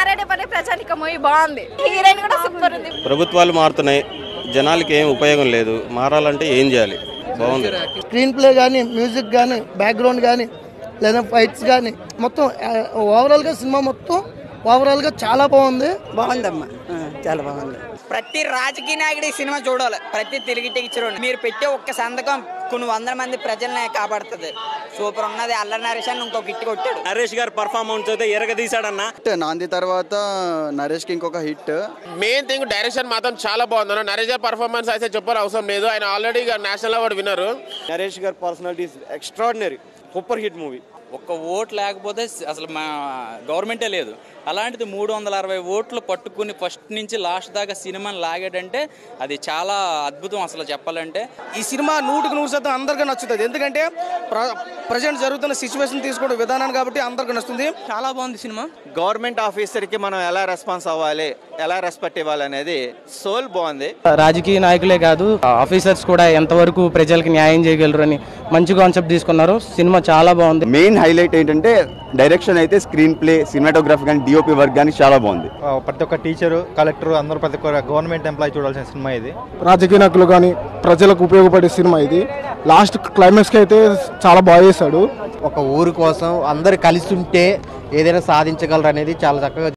మారేడుపల్లి ప్రజానిక మూవీ బాగుంది హీరోయిన్ కూడా సూపర్ ఉంది ప్రభుత్వాలు మారుతున్నాయి జనాలకి ఏం ఉపయోగం లేదు మారాలంటే ఏం చేయాలి బాగుంది స్క్రీన్ ప్లే కానీ మ్యూజిక్ కానీ బ్యాక్గ్రౌండ్ కానీ లేదా ఫైట్స్ కానీ మొత్తం ఆ, ఓవరాల్గా సినిమా మొత్తం ఓవరాల్గా చాలా బాగుంది బాగుందమ్మా ఆ, చాలా బాగుంది ప్రతి రాజకీయ నాయకుడు ఈ సినిమా చూడాలి ప్రతి తెలుగు టీచర్ మీరు పెట్టే ఒక్క సంతకం కొన్ని వందల మంది ప్రజల్ని కాపాడుతుంది సూపర్ ఉన్నది అల్ల నరేష్ అని ఇంకొక గిట్టి కొట్టాడు నరేష్ గారు పర్ఫార్మెన్స్ అయితే ఎరగదీశాడన్న నాంది తర్వాత నరేష్కి ఇంకొక హిట్ మెయిన్ థింగ్ డైరెక్షన్ మాత్రం చాలా బాగుంది అన్న నరేష్ గారి పర్ఫార్మెన్స్ అయితే చెప్పాలి అవసరం లేదు ఆయన ఆల్రెడీ నేషనల్ అవార్డు విన్నారు నరేష్ గారి personality extraordinary super hit movie ఒక్క ఓట్ లేకపోతే అసలు మా గవర్నమెంటే లేదు అలాంటిది మూడు వందల అరవై ఓట్లు పట్టుకుని ఫస్ట్ నుంచి లాస్ట్ దాకా సినిమాని లాగాడంటే అది చాలా అద్భుతం అసలు చెప్పాలంటే ఈ సినిమా నూటికి నూరు శాతం అందరికీ నచ్చుతుంది ఎందుకంటే ప్రజెంట్ జరుగుతున్న సిచ్యువేషన్ తీసుకోవడం విధానాన్ని కాబట్టి అందరికీ నచ్చుతుంది చాలా బాగుంది సినిమా గవర్నమెంట్ ఆఫీసర్కి మనం ఎలా రెస్పాన్స్ అవ్వాలి ఎలా రెస్పెక్ట్ ఇవ్వాలి అనేది సోల్ బాగుంది రాజకీయ నాయకులే కాదు ఆఫీసర్స్ కూడా ఎంతవరకు ప్రజలకు న్యాయం చేయగలరు అని మంచి కాన్సెప్ట్ తీసుకున్నారు సినిమా చాలా బాగుంది మెయిన్ హైలైట్ ఏంటంటే డైరెక్షన్ అయితే స్క్రీన్ ప్లే సినిమాటోగ్రఫీ కానీ డిఓపి వర్క్ కానీ చాలా బాగుంది ప్రతి ఒక్క టీచరు కలెక్టర్ అందరూ ప్రతి ఒక్క గవర్నమెంట్ ఎంప్లాయీ చూడాల్సిన సినిమా ఇది రాజకీయ నాయకులు కానీ ప్రజలకు ఉపయోగపడే సినిమా ఇది లాస్ట్ క్లైమాక్స్కి అయితే చాలా బాగా చేశాడు ఒక ఊరు కోసం అందరు కలిసి ఉంటే ఏదైనా సాధించగలరు అనేది చాలా చక్కగా